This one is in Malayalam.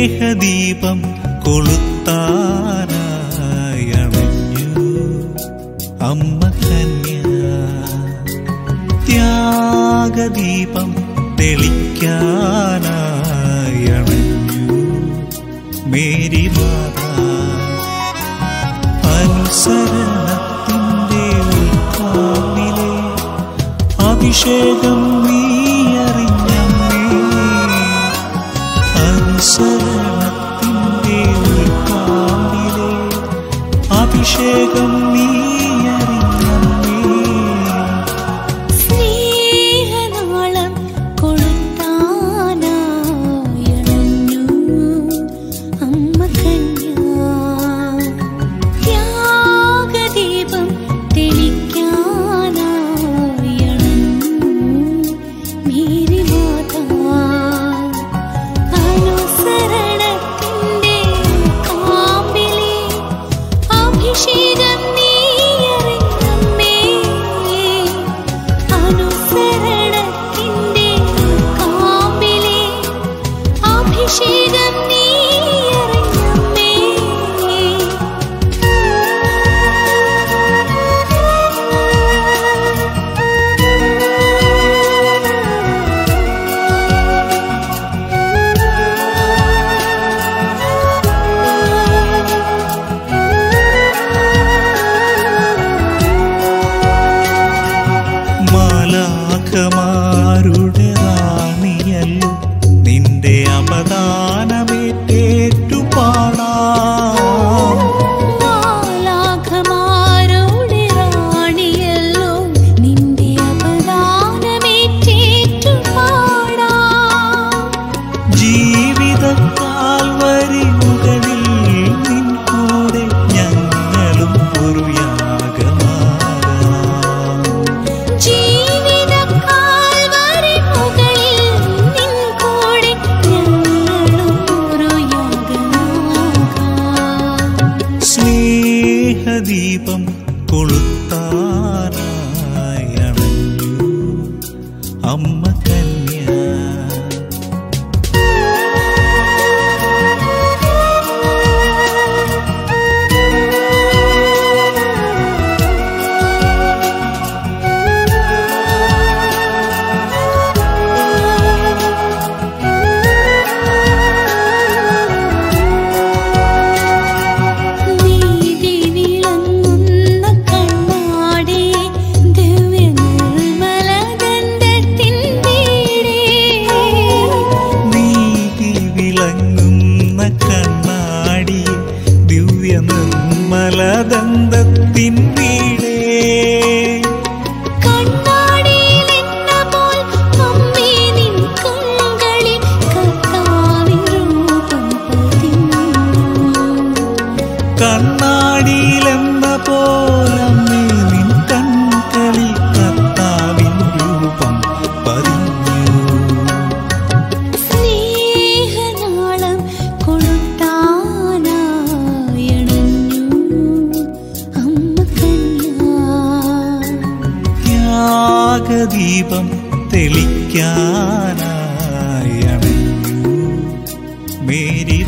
സ്നേഹദീപം കൊളുത്താനായണഞ്ഞു അമ്മ കന്യ ത്യാഗദീപം തെളിക്കാനായണഞ്ഞു മേരി മാതാ അനുസരണത്തിൻ്റെ ഉൾക്കാവിലെ അഭിഷേകം നീ അറിഞ്ഞമ്മേ അനുസരണത്തിൻ്റെ ഉൾക്കാവിലെ അഭിഷേകം നീ അറിഞ്ഞമ്മേ സ്നേഹനാളം കൊളുത്താനായണഞ്ഞു അമ്മ കന്യ ത്യാഗദീപം തെളിക്കാനായണഞ്ഞു മേരി മാതാ അനുസരണത്തിൻ്റെ കാമ്പിലെ അഭിഷേകം നീ അറിഞ്ഞമ്മേ അനുസരണത്തിൻ്റെ കാമ്പിലെ അഭിഷേകം നീ അറിഞ്ഞമ്മേ മാലാഖമാരുടെ റാണിയല്ലോ നിന്റെ അപദാനമേറ്റേറ്റു പാടാം മാലാഖമാരുടെ റാണിയല്ലോ നിന്റെ അപദാനമേറ്റേറ്റു പാടാം ജീവിതക്കാൽ വരിമുകളിൽ നിൻ കൂടെ ഞങ്ങളും ഒരു യാഗമാകാം ജീവിതക്കാൽ വരിമുകളിൽ നിൻ കൂടെ ഞങ്ങളും ഒരു യാഗമാകാം സ്നേഹദീപം കൊളുത്താനായണഞ്ഞു അമ്മ കന്യ നീതി വിളങ്ങുന്ന കണ്ണാടി ദിവ്യ നിർമ്മലദന്തത്തിൻ വീടേ നീതി വിളങ്ങുന്ന കണ്ണാടി ദിവ്യ നിർമ്മലദന്തത്തിൻ വീടേ കണ്ണാടിയിലെന്ന പോൽ അമ്മേ നിൻ കണ്ണുകളിൽ കർത്താവിൻ രൂപം പതിഞ്ഞു കണ്ണാടിയിലെന്ന പോലമ്മേ നിൻ കൺകളിൽ കർത്താവിൻ രൂപം പതിഞ്ഞു സ്നേഹനാളം കൊളുത്താനായണഞ്ഞു അമ്മ കന്യ ത്യാഗദീപം തെളിക്കാനായണഞ്ഞു മേരി